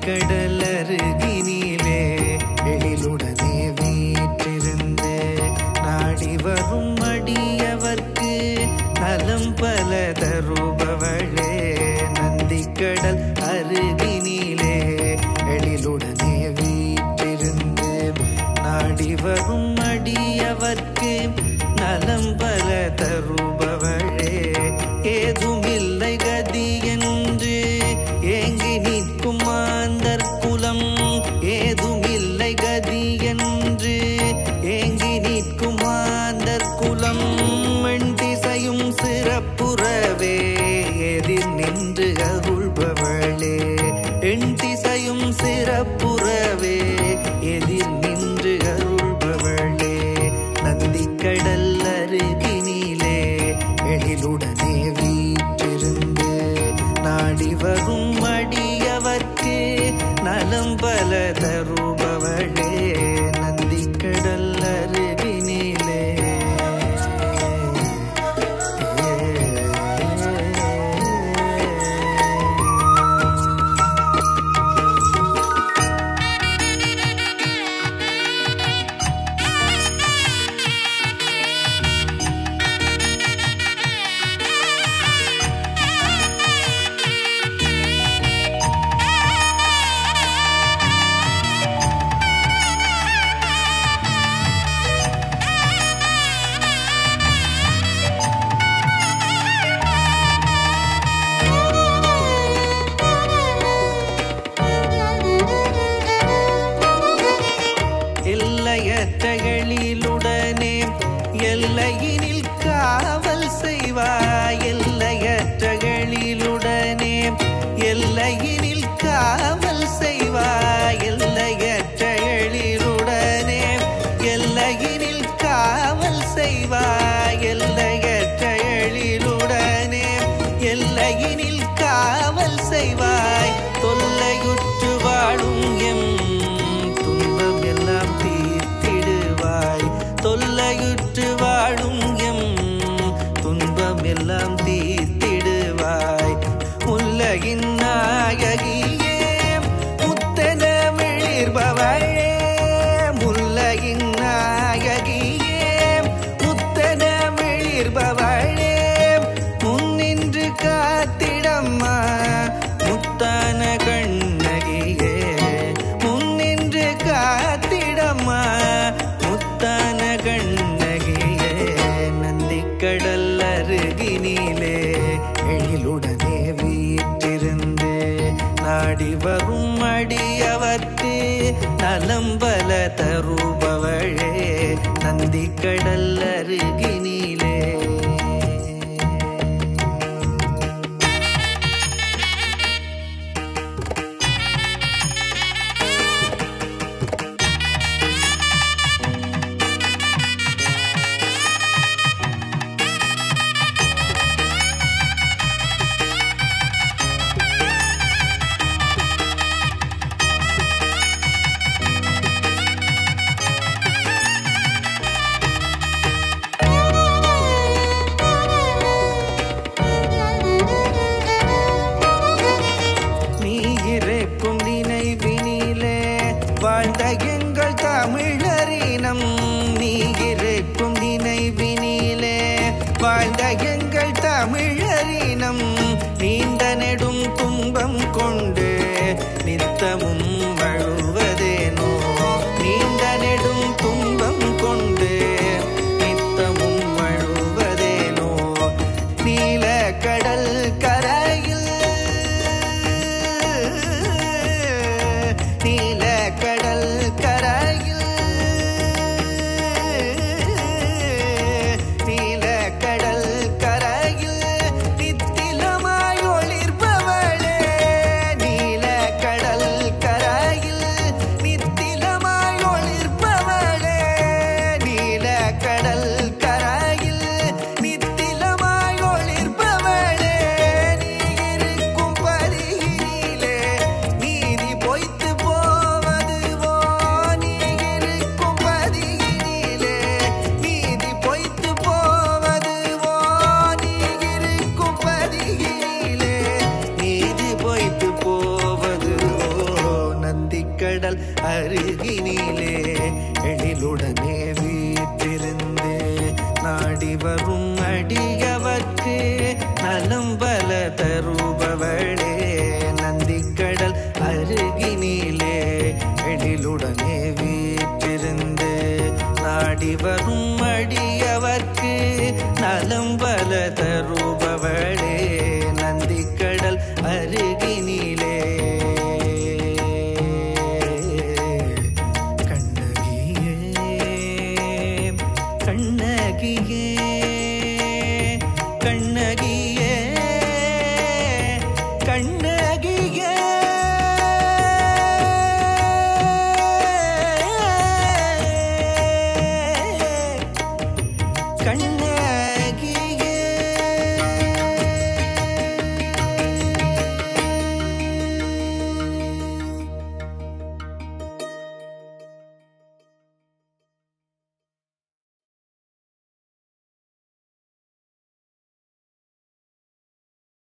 நந்திக்கடல் அருகினிலே எழிலுடனே வீற்றிருந்து நாடி வரும் அடியவர்க்கு நலம் பல தருபவளே நந்திக்கடல் அருகினிலே எழிலுடனே வீற்றிருந்து நாடி வரும் அடியவர்க்கு நலம் பல தருபவளே ஏதுமில்லை கதி என்று ஏங்கி நிற்கும் மாந்தர் குலம் ஏதுமில்லை கதி என்று ஏங்கி நிற்கும் மாந்தர் குலம் எண் திசையும் சிறப்புறவே எதிர் நின்று அருள்பவளே எண் திசையும் சிறப்புறவே எதிர் நின்று அருள்பவளே நந்திக்கடல் அருகினிலே எழிலுடனே வீற்றிருந்து நாடி வரும் அடியவர்க்கு நலம் பல தருபவளே நந்திக்கடல் அருகினிலே எல்லையற்றகளிலுடனே எல்லையினில் காவல் செய்வாய் எல்லையற்றகளிலுடனே எல்லையினில் காவல் செய்வாய் எல்லையற்றகளிலுடனே எல்லையினில் காவல் செய்வாய் எல்லையற்றகளிலுடனே எல்லையினில் காவல் செய்வாய் தொல்லையுற்று வாழும் எம் துன்பம் எல்லாம் தீர்த்திடுவாய் தொல்லையுற்று வாழும் எம் துன்பம் எல்லாம் தீர்த்திடுவாய் முல்லையின் நாயகியே முத்தனமிழிர்பவளே முல்லையின் நாயகியே முத்தனமிழிர்பவளே முன்னின்று காத்திடம்மா முத்தான கண்ணகியே முன்னின்று காத்திடம்மா முத்தான கண்ணகியே நந்திக்கடல் அருகினிலே எழிலுடனே வீற்றிருந்து நாடி வரும் அடியவர்க்கு நலம்பல தருபவளே நந்திக்கடல் அருகினிலே ஆ நந்திக்கடல் அருகினிலே எழிலுடனே வீற்றிருந்து நாடி வரும் அடியவர்க்கு நலம் பல தருபவளே நந்திக்கடல் அருகினிலே எழிலுடனே வீற்றிருந்து நாடி வரும் அடியவர்க்கு நலம் பல தருபவளே நந்திக்கடல் அருகினிலே கண்ணகியே கண்ணகியே கண்ணகியே கண்ணகியே